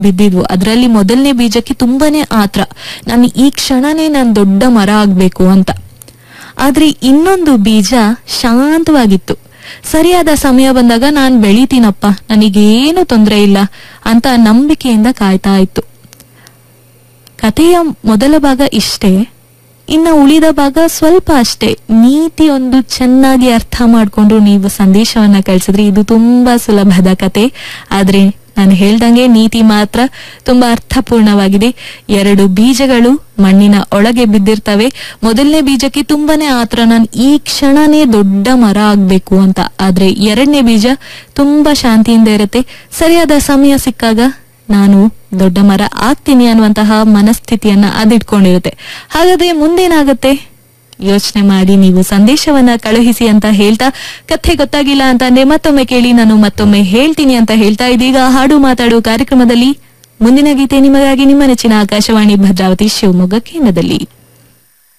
ಬಿದ್ದಿದ್ವು ಅದರಲ್ಲಿ ಮೊದಲನೇ ಬೀಜಕ್ಕೆ ತುಂಬಾನೇ ಆತ್ರ ನಾನು ಈ ಕ್ಷಣನೇ ನಾನು ದೊಡ್ಡ ಮರ ಆಗ್ಬೇಕು ಅಂತ ಆದ್ರೆ ಇನ್ನೊಂದು ಬೀಜ ಶಾಂತವಾಗಿತ್ತು ಸರಿಯಾದ ಸಮಯ ಬಂದಾಗ ನಾನ್ ಬೆಳಿತೀನಪ್ಪ ನನಗೇನು ತೊಂದರೆ ಇಲ್ಲ ಅಂತ ನಂಬಿಕೆಯಿಂದ ಕಾಯ್ತಾ ಇತ್ತು ಕಥೆಯ ಮೊದಲ ಭಾಗ ಇಷ್ಟೇ ಇನ್ನ ಉಳಿದ ಭಾಗ ಸ್ವಲ್ಪ ಅಷ್ಟೇ ನೀತಿ ಒಂದು ಚೆನ್ನಾಗಿ ಅರ್ಥ ಮಾಡ್ಕೊಂಡು ನೀವು ಸಂದೇಶವನ್ನ ಕಳಿಸಿದ್ರೆ ಇದು ತುಂಬಾ ಸುಲಭದ ಕತೆ ಆದ್ರೆ ನಾನು ಹೇಳ್ದಂಗೆ ನೀತಿ ಮಾತ್ರ ತುಂಬಾ ಅರ್ಥಪೂರ್ಣವಾಗಿದೆ ಎರಡು ಬೀಜಗಳು ಮಣ್ಣಿನ ಒಳಗೆ ಬಿದ್ದಿರ್ತವೆ ಮೊದಲನೇ ಬೀಜಕ್ಕೆ ತುಂಬಾನೇ ಆತ್ರ ನಾನು ಈ ಕ್ಷಣನೇ ದೊಡ್ಡ ಮರ ಆಗ್ಬೇಕು ಅಂತ ಆದ್ರೆ ಎರಡನೇ ಬೀಜ ತುಂಬಾ ಶಾಂತಿಯಿಂದ ಇರುತ್ತೆ ಸರಿಯಾದ ಸಮಯ ಸಿಕ್ಕಾಗ ನಾನು ದೊಡ್ಡ ಮರ ಆಗ್ತೀನಿ ಅನ್ನುವಂತಹ ಮನಸ್ಥಿತಿಯನ್ನ ಅದಿಟ್ಕೊಂಡಿರುತ್ತೆ ಹಾಗಾದ್ರೆ ಮುಂದೇನಾಗತ್ತೆ ಯೋಚನೆ ಮಾಡಿ ನೀವು ಸಂದೇಶವನ್ನ ಕಳುಹಿಸಿ ಅಂತ ಹೇಳ್ತಾ ಕಥೆ ಗೊತ್ತಾಗಿಲ್ಲ ಅಂತಂದ್ರೆ ಮತ್ತೊಮ್ಮೆ ಕೇಳಿ ನಾನು ಮತ್ತೊಮ್ಮೆ ಹೇಳ್ತೀನಿ ಅಂತ ಹೇಳ್ತಾ ಇದೀಗ ಹಾಡು ಮಾತಾಡು ಕಾರ್ಯಕ್ರಮದಲ್ಲಿ ಮುಂದಿನ ಗೀತೆ ನಿಮಗಾಗಿ ನಿಮ್ಮ ನೆಚ್ಚಿನ ಆಕಾಶವಾಣಿ ಭದ್ರಾವತಿ ಶಿವಮೊಗ್ಗ ಕೇಂದ್ರದಲ್ಲಿ